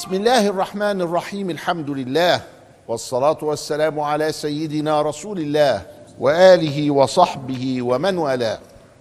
بسم الله الرحمن الرحيم الحمد لله والصلاة والسلام على سيدنا رسول الله وآله وصحبه ومن والاه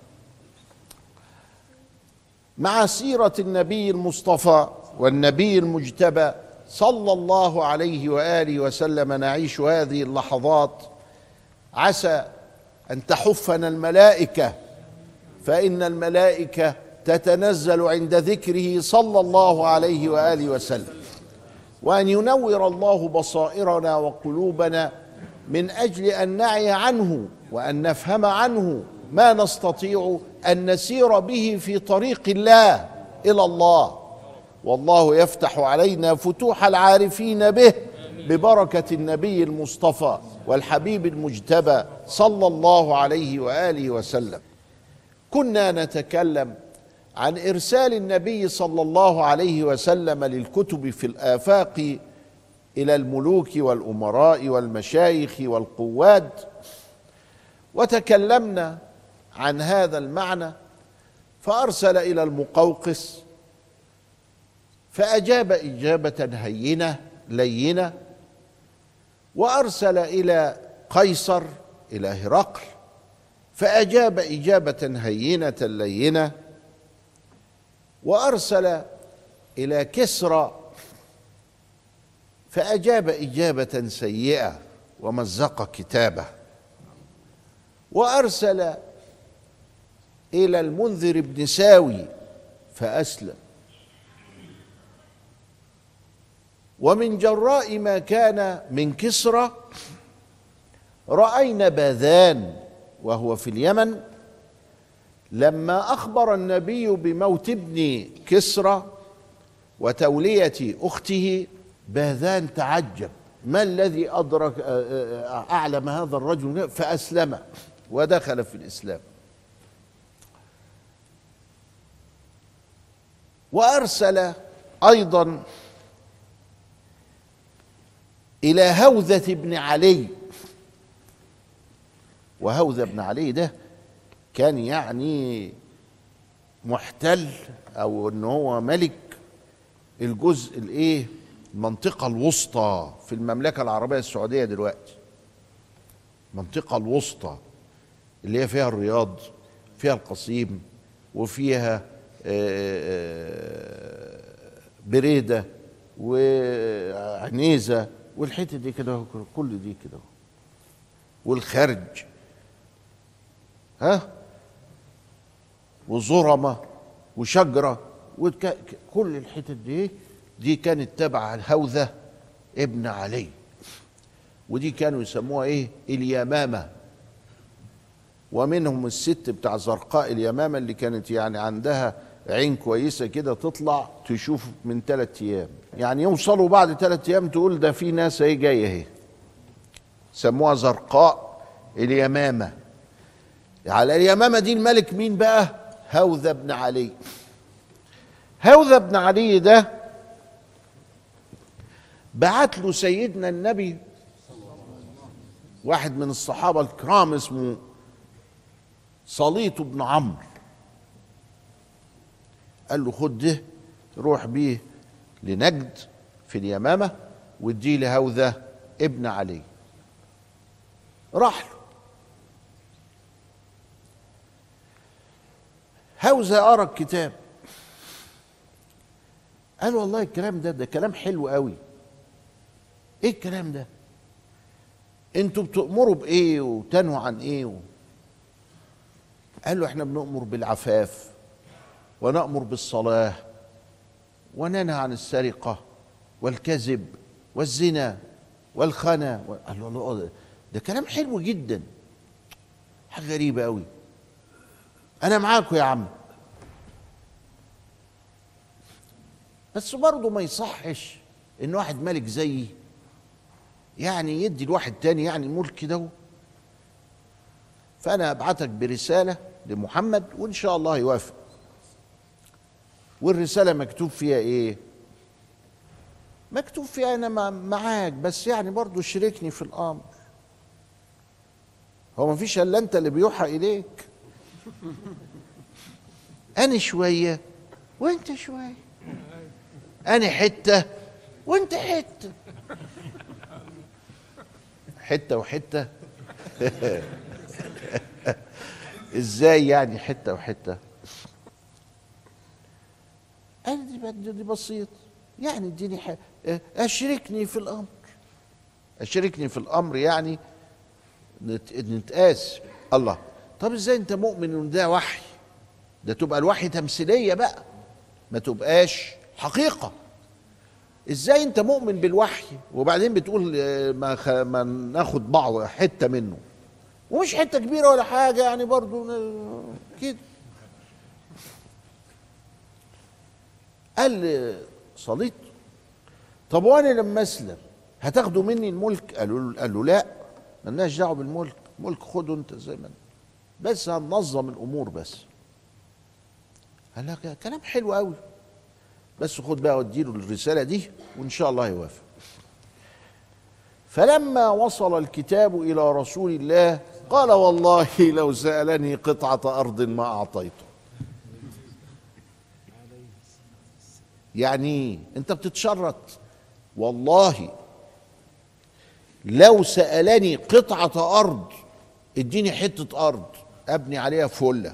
مع سيرة النبي المصطفى والنبي المجتبى صلى الله عليه وآله وسلم نعيش هذه اللحظات عسى أن تحفنا الملائكة فإن الملائكة تتنزل عند ذكره صلى الله عليه واله وسلم وان ينور الله بصائرنا وقلوبنا من اجل ان نعي عنه وان نفهم عنه ما نستطيع ان نسير به في طريق الله الى الله والله يفتح علينا فتوح العارفين به ببركه النبي المصطفى والحبيب المجتبى صلى الله عليه واله وسلم كنا نتكلم عن ارسال النبي صلى الله عليه وسلم للكتب في الافاق الى الملوك والامراء والمشايخ والقواد وتكلمنا عن هذا المعنى فارسل الى المقوقس فاجاب اجابه هينه لينه وارسل الى قيصر الى هرقل فاجاب اجابه هينه لينه وارسل الى كسرى فاجاب اجابه سيئه ومزق كتابه وارسل الى المنذر بن ساوي فاسلم ومن جراء ما كان من كسرى راينا باذان وهو في اليمن لما اخبر النبي بموت ابن كسرى وتوليه اخته باذان تعجب ما الذي ادرك اعلم هذا الرجل فاسلم ودخل في الاسلام وارسل ايضا الى هوذه بن علي وهوذه بن علي ده كان يعني محتل او ان هو ملك الجزء الايه المنطقه الوسطى في المملكه العربيه السعوديه دلوقتي المنطقه الوسطى اللي هي فيها الرياض فيها القصيم وفيها بريده وعنيزه والحته دي كده كل دي كده والخرج ها وزرمة وشجرة وك... كل الحتت دي دي كانت تبع الهوذة ابن علي ودي كانوا يسموها ايه اليمامة ومنهم الست بتاع زرقاء اليمامة اللي كانت يعني عندها عين كويسة كده تطلع تشوف من ثلاث أيام يعني يوصلوا بعد ثلاث أيام تقول ده في ناس اهي جاية اهي سموها زرقاء اليمامة على اليمامة دي الملك مين بقى هوذا بن علي هوذا بن علي ده بعت له سيدنا النبي واحد من الصحابة الكرام اسمه صليط بن عمرو قال له خد ده روح بيه لنجد في اليمامة واديه لهوذا ابن علي راح له هوذا قرا الكتاب قال والله الكلام ده ده كلام حلو قوي ايه الكلام ده انتوا بتأمروا بايه وتنهوا عن ايه و... قال له احنا بنأمر بالعفاف ونأمر بالصلاة وننهى عن السرقة والكذب والزنا والخنا قال له الله ده كلام حلو جدا حاجة غريبة قوي انا معاكم يا عم بس برضه ما يصحش ان واحد ملك زيي يعني يدي لواحد تاني يعني الملك ده فانا ابعتك برساله لمحمد وان شاء الله يوافق والرساله مكتوب فيها ايه مكتوب فيها انا معاك بس يعني برضه شاركني في الامر هو ما فيش الا انت اللي بيوحى اليك انا شويه وانت شويه انا حته وانت حته حته وحته ازاي يعني حته وحته قال دي دي بسيط يعني اديني ح... اشركني في الامر اشركني في الامر يعني نت... نتقاس الله طب ازاي انت مؤمن ان ده وحي ده تبقى الوحي تمثيليه بقى ما تبقاش حقيقه ازاي انت مؤمن بالوحي وبعدين بتقول آه، ما, خ... ما ناخد بعض حته منه ومش حته كبيره ولا حاجه يعني برضو كده قال صليت طب وانا لما اسلم هتاخدوا مني الملك قالوا له قال له لا مالناش دعوه بالملك ملك خده انت زي ما انت بس هننظم الامور بس قال لك كلام حلو قوي بس خد بقى وديله الرساله دي وان شاء الله يوافق فلما وصل الكتاب الى رسول الله قال والله لو سالني قطعه ارض ما اعطيته يعني انت بتتشرط والله لو سالني قطعه ارض اديني حته ارض ابني عليها فله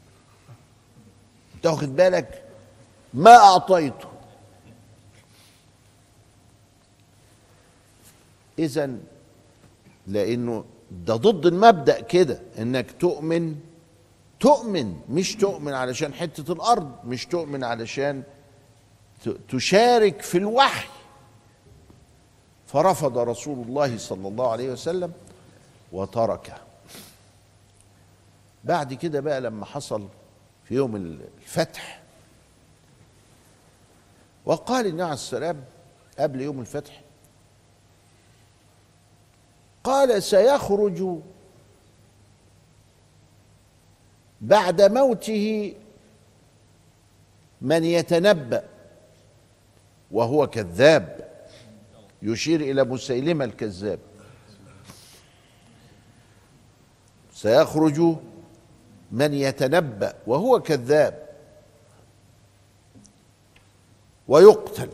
تاخد بالك ما اعطيته اذا لانه ده ضد المبدا كده انك تؤمن تؤمن مش تؤمن علشان حته الارض مش تؤمن علشان تشارك في الوحي فرفض رسول الله صلى الله عليه وسلم وتركه بعد كده بقى لما حصل في يوم الفتح وقال النبي عليه السلام قبل يوم الفتح قال سيخرج بعد موته من يتنبأ وهو كذاب يشير إلى مسيلمة الكذاب سيخرج من يتنبأ وهو كذاب ويقتل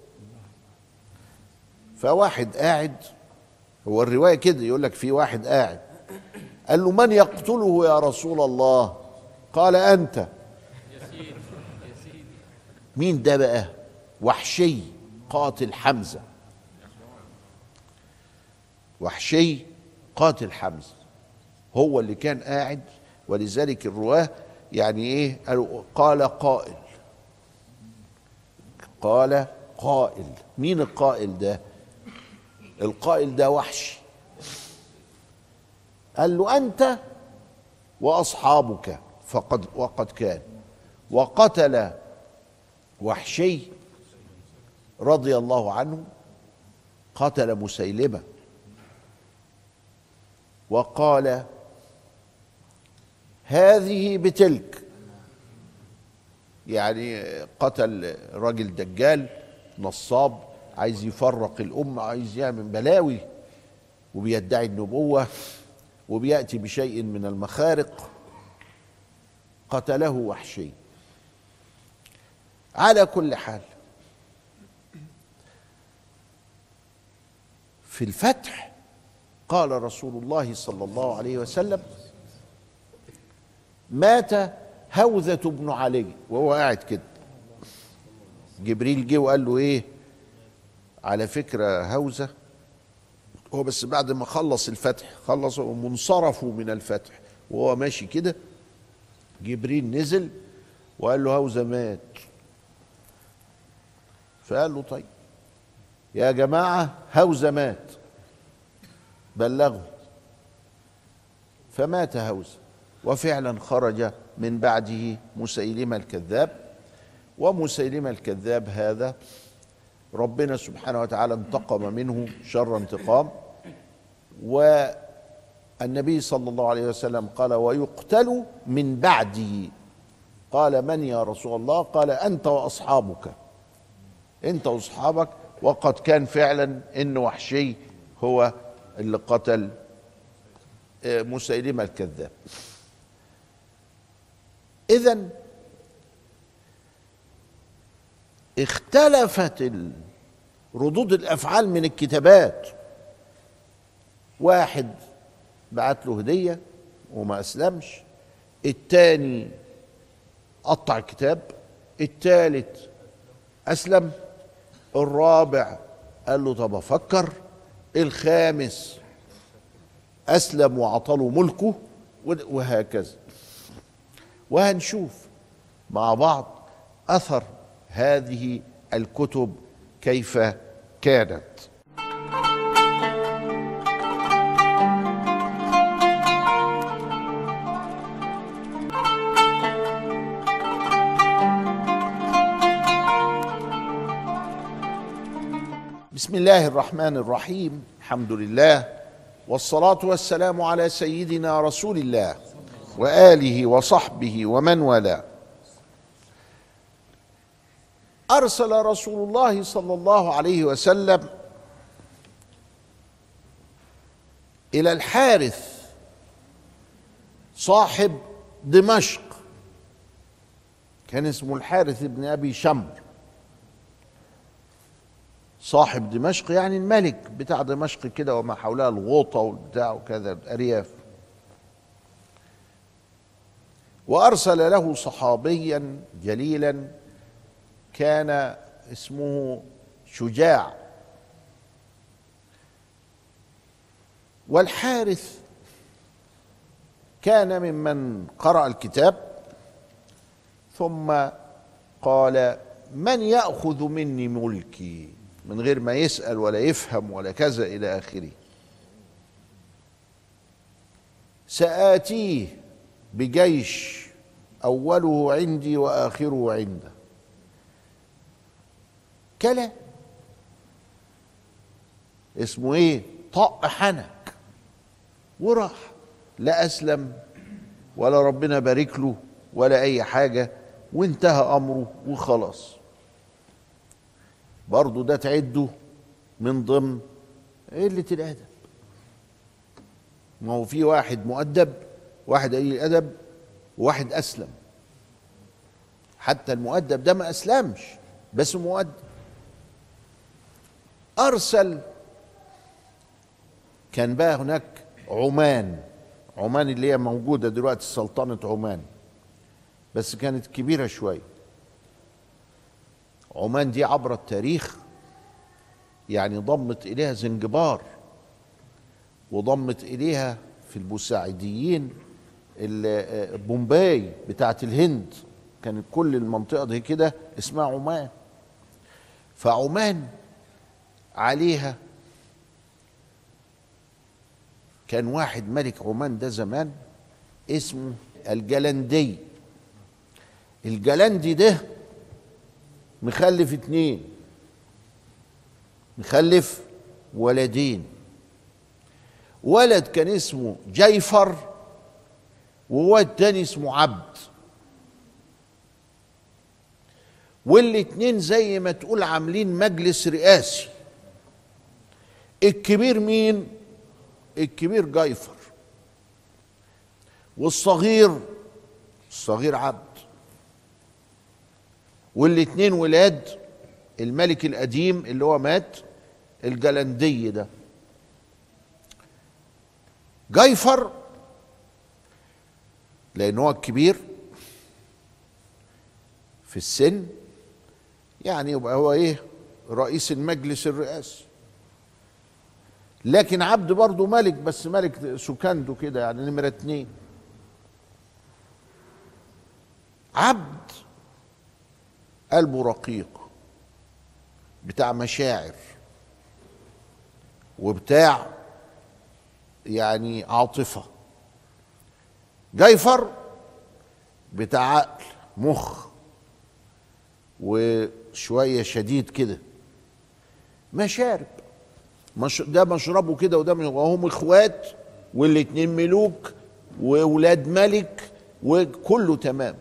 فواحد قاعد هو الرواية كده يقول لك في واحد قاعد قال له من يقتله يا رسول الله قال أنت مين ده بقى وحشي قاتل حمزة وحشي قاتل حمزة هو اللي كان قاعد ولذلك الرواه يعني ايه قالوا قال قائل قال قائل مين القائل ده القائل ده وحشي قال له انت واصحابك فقد وقد كان وقتل وحشي رضي الله عنه قتل مسيلمه وقال هذه بتلك يعني قتل راجل دجال نصاب عايز يفرق الأمة عايز يعمل بلاوي وبيدعي النبوة وبيأتي بشيء من المخارق قتله وحشي على كل حال في الفتح قال رسول الله صلى الله عليه وسلم مات هوذة بن علي وهو قاعد كده جبريل جه وقال له ايه على فكرة هوذة هو بس بعد ما خلص الفتح خلص ومنصرفوا من الفتح وهو ماشي كده جبريل نزل وقال له هوذة مات فقال له طيب يا جماعة هوذة مات بلغوا فمات هوذة وفعلا خرج من بعده مسيلمة الكذاب ومسيلمة الكذاب هذا ربنا سبحانه وتعالى انتقم منه شر انتقام والنبي صلى الله عليه وسلم قال ويقتل من بعده قال من يا رسول الله قال انت واصحابك انت واصحابك وقد كان فعلا ان وحشي هو اللي قتل آه، مسيلمه الكذاب اذا اختلفت ردود الافعال من الكتابات واحد بعت له هديه وما اسلمش التاني قطع الكتاب التالت اسلم الرابع قال له طب افكر الخامس اسلم وعطله ملكه وهكذا وهنشوف مع بعض اثر هذه الكتب كيف كانت بسم الله الرحمن الرحيم الحمد لله والصلاه والسلام على سيدنا رسول الله واله وصحبه ومن والاه ارسل رسول الله صلى الله عليه وسلم الى الحارث صاحب دمشق كان اسمه الحارث بن ابي شمر صاحب دمشق يعني الملك بتاع دمشق كده وما حولها الغوطة والبتاع وكذا الأرياف وأرسل له صحابيا جليلا كان اسمه شجاع والحارث كان ممن قرأ الكتاب ثم قال من يأخذ مني ملكي من غير ما يسأل ولا يفهم ولا كذا إلى آخره سآتيه بجيش أوله عندي وآخره عنده كلا اسمه ايه طق حنك وراح لا أسلم ولا ربنا بارك له ولا أي حاجة وانتهى أمره وخلاص برضه ده تعده من ضمن قلة الأدب ما هو في واحد مؤدب واحد قليل الأدب وواحد أسلم حتى المؤدب ده ما أسلمش بس مؤدب أرسل كان بقى هناك عمان عمان اللي هي موجودة دلوقتي سلطنة عمان بس كانت كبيرة شوية عمان دي عبر التاريخ يعني ضمت إليها زنجبار وضمت إليها في البوساعديين بومباي بتاعت الهند كانت كل المنطقة دي كده اسمها عمان فعمان عليها كان واحد ملك عمان ده زمان اسمه الجلندي الجلندي ده مخلف اتنين مخلف ولدين ولد كان اسمه جيفر وولد تاني اسمه عبد والاتنين زي ما تقول عاملين مجلس رئاسي الكبير مين الكبير جيفر والصغير الصغير عبد والاتنين ولاد الملك القديم اللي هو مات الجلندي ده جيفر لان هو الكبير في السن يعني يبقى هو ايه رئيس المجلس الرئاسي لكن عبد برضه ملك بس ملك سكانده كده يعني نمرة اتنين عبد قلبه رقيق بتاع مشاعر وبتاع يعني عاطفة جيفر بتاع عقل مخ وشوية شديد كده مشارب مش ده مشربه كده وده وهم اخوات والاتنين ملوك وولاد ملك وكله تمام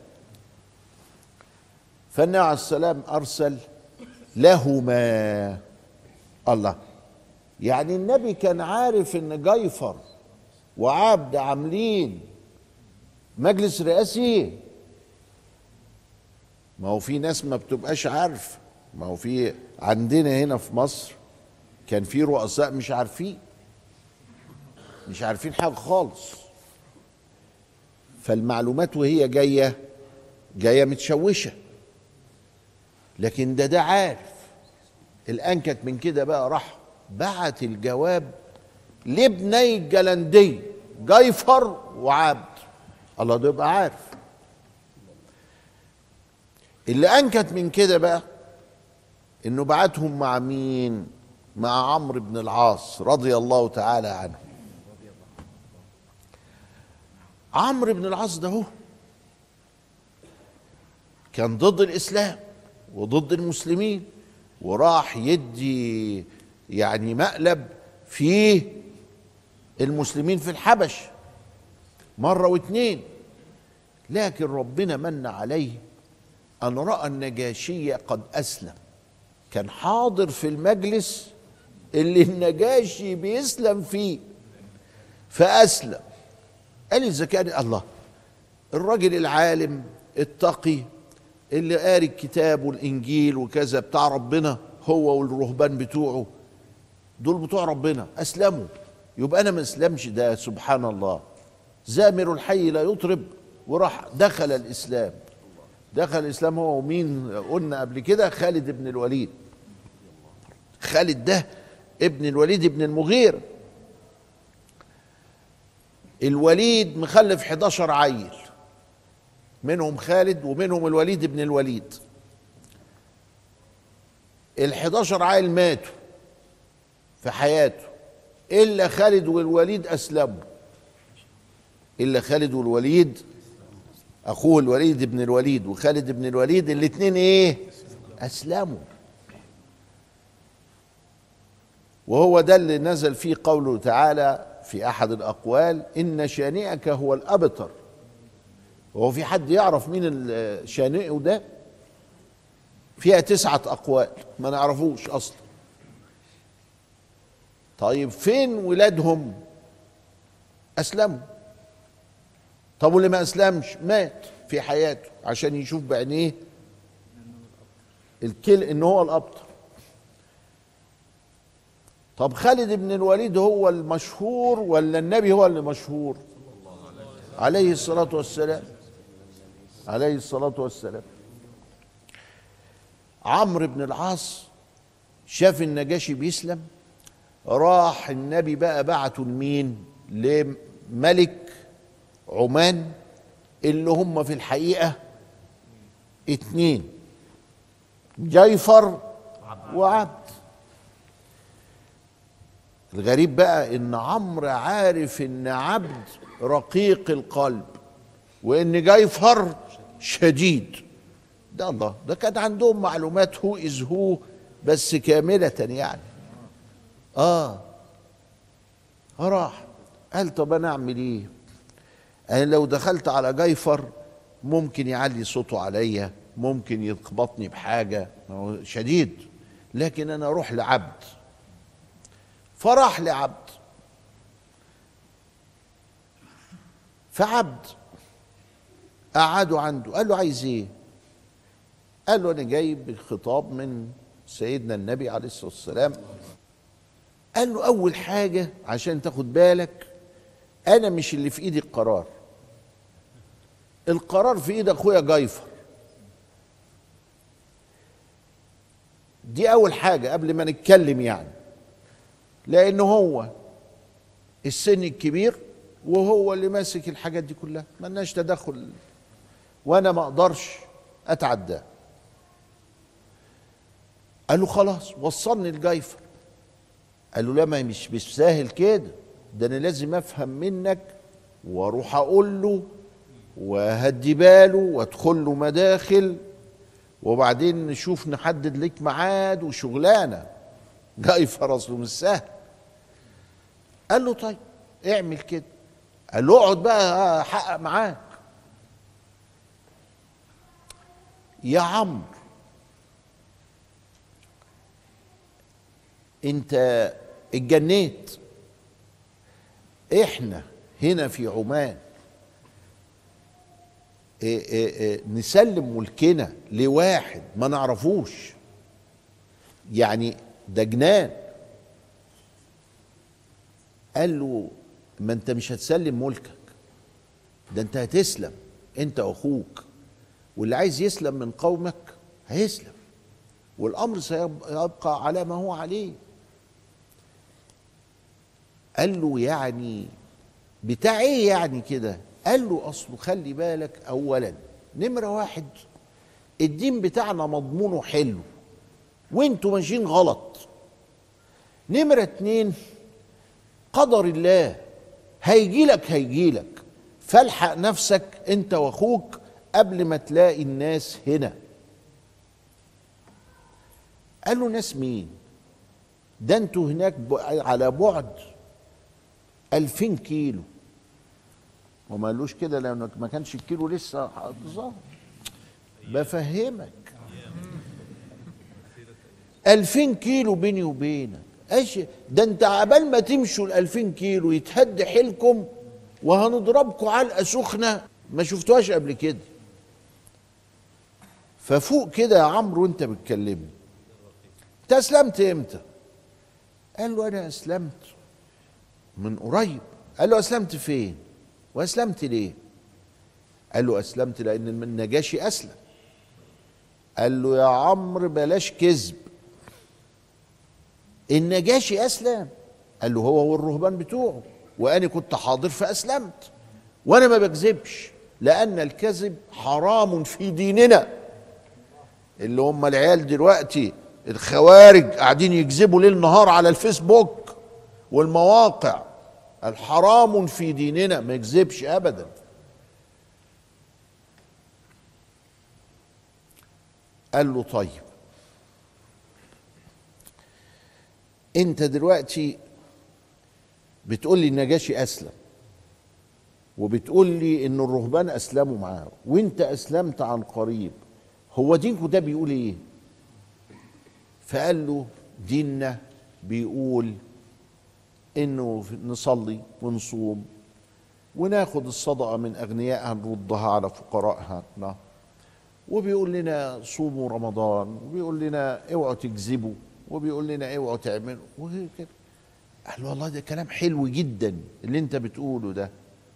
فالنبي عليه السلام ارسل لهما الله يعني النبي كان عارف ان جيفر وعبد عاملين مجلس رئاسي ما هو في ناس ما بتبقاش عارف ما هو في عندنا هنا في مصر كان في رؤساء مش عارفين مش عارفين حاجه خالص فالمعلومات وهي جايه جايه متشوشه لكن ده ده عارف الانكت من كده بقى راح بعت الجواب لابني الجلندي جيفر وعبد الله ده يبقى عارف اللي انكت من كده بقى انه بعتهم مع مين مع عمرو بن العاص رضي الله تعالى عنه عمرو بن العاص ده هو كان ضد الاسلام وضد المسلمين وراح يدي يعني مقلب في المسلمين في الحبش مره واتنين لكن ربنا من عليه ان راى النجاشي قد اسلم كان حاضر في المجلس اللي النجاشي بيسلم فيه فاسلم قال اذا كان الله الراجل العالم التقي اللي قاري الكتاب والانجيل وكذا بتاع ربنا هو والرهبان بتوعه دول بتوع ربنا اسلموا يبقى انا ما اسلمش ده سبحان الله زامر الحي لا يطرب وراح دخل الاسلام دخل الاسلام هو ومين قلنا قبل كده خالد بن الوليد خالد ده ابن الوليد بن المغير الوليد مخلف 11 عيل منهم خالد ومنهم الوليد بن الوليد ال 11 عيل ماتوا في حياته الا خالد والوليد اسلموا الا خالد والوليد اخوه الوليد بن الوليد وخالد بن الوليد الاثنين ايه اسلموا وهو ده اللي نزل فيه قوله تعالى في احد الاقوال ان شانئك هو الابتر هو في حد يعرف مين شانئه ده فيها تسعة أقوال ما نعرفوش أصلا طيب فين ولادهم أسلموا طب واللي ما أسلمش مات في حياته عشان يشوف بعينيه الكل إن هو الأبتر طب خالد بن الوليد هو المشهور ولا النبي هو اللي مشهور عليه الصلاة والسلام عليه الصلاة والسلام عمرو بن العاص شاف النجاشي بيسلم راح النبي بقى بعته لمين لملك عمان اللي هم في الحقيقة اتنين جيفر وعبد الغريب بقى ان عمرو عارف ان عبد رقيق القلب وان جيفر شديد ده الله ده كان عندهم معلومات هو از هو بس كاملة يعني اه راح قال طب انا اعمل ايه انا لو دخلت على جيفر ممكن يعلي صوته عليا ممكن يخبطني بحاجة هو شديد لكن انا اروح لعبد فراح لعبد فعبد قعدوا عنده قال له عايز ايه قال له انا جايب خطاب من سيدنا النبي عليه الصلاه والسلام قال له اول حاجه عشان تاخد بالك انا مش اللي في ايدي القرار القرار في ايد اخويا جايفر دي اول حاجه قبل ما نتكلم يعني لان هو السن الكبير وهو اللي ماسك الحاجات دي كلها ملناش تدخل وانا ما اقدرش اتعداه قال له خلاص وصلني الجيفر قال له لا ما مش مش سهل كده ده انا لازم افهم منك واروح اقول له وهدي باله وادخل له مداخل وبعدين نشوف نحدد لك ميعاد وشغلانه جايفر اصله مش سهل قال له طيب اعمل كده قال له اقعد بقى احقق معاك يا عمرو انت اتجنيت احنا هنا في عمان إيه إيه إيه نسلم ملكنا لواحد ما نعرفوش يعني ده جنان قال له ما انت مش هتسلم ملكك ده انت هتسلم انت واخوك واللي عايز يسلم من قومك هيسلم والامر سيبقى على ما هو عليه قال له يعني بتاع ايه يعني كده قال له اصله خلي بالك اولا نمره واحد الدين بتاعنا مضمونه حلو وانتوا ماشيين غلط نمره اتنين قدر الله هيجي لك هيجي لك فالحق نفسك انت واخوك قبل ما تلاقي الناس هنا قال له ناس مين ده انتوا هناك على بعد ألفين كيلو وما قالوش كده لأنه ما كانش الكيلو لسه ظهر بفهمك ألفين كيلو بيني وبينك ايش ده انت عبال ما تمشوا الألفين كيلو يتهد حيلكم وهنضربكم علقة سخنة ما شفتوهاش قبل كده ففوق كده يا عمرو وانت بتكلمني انت اسلمت امتى قال له انا اسلمت من قريب قال له اسلمت فين واسلمت ليه قال له اسلمت لان النجاشي اسلم قال له يا عمرو بلاش كذب النجاشي اسلم قال له هو والرهبان بتوعه وانا كنت حاضر فاسلمت وانا ما بكذبش لان الكذب حرام في ديننا اللي هم العيال دلوقتي الخوارج قاعدين يكذبوا ليل نهار على الفيسبوك والمواقع الحرام في ديننا ما يكذبش ابدا قال له طيب انت دلوقتي بتقول لي النجاشي اسلم وبتقول لي ان الرهبان اسلموا معاه وانت اسلمت عن قريب هو دينكم ده بيقول ايه فقال له ديننا بيقول انه نصلي ونصوم وناخد الصدقه من اغنيائها نردها على فقرائها وبيقول لنا صوموا رمضان وبيقول لنا اوعوا تكذبوا وبيقول لنا اوعوا تعملوا وكده قال والله ده كلام حلو جدا اللي انت بتقوله ده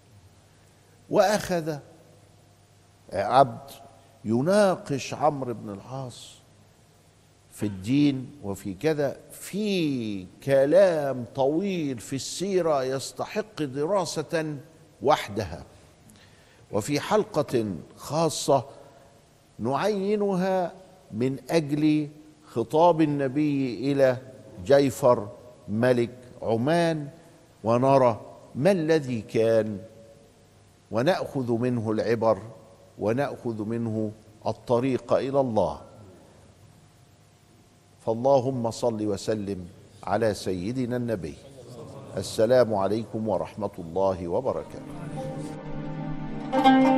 واخذ عبد يناقش عمرو بن العاص في الدين وفي كذا في كلام طويل في السيره يستحق دراسه وحدها وفي حلقه خاصه نعينها من اجل خطاب النبي الى جيفر ملك عمان ونرى ما الذي كان وناخذ منه العبر وناخذ منه الطريق الى الله فاللهم صل وسلم على سيدنا النبي السلام عليكم ورحمه الله وبركاته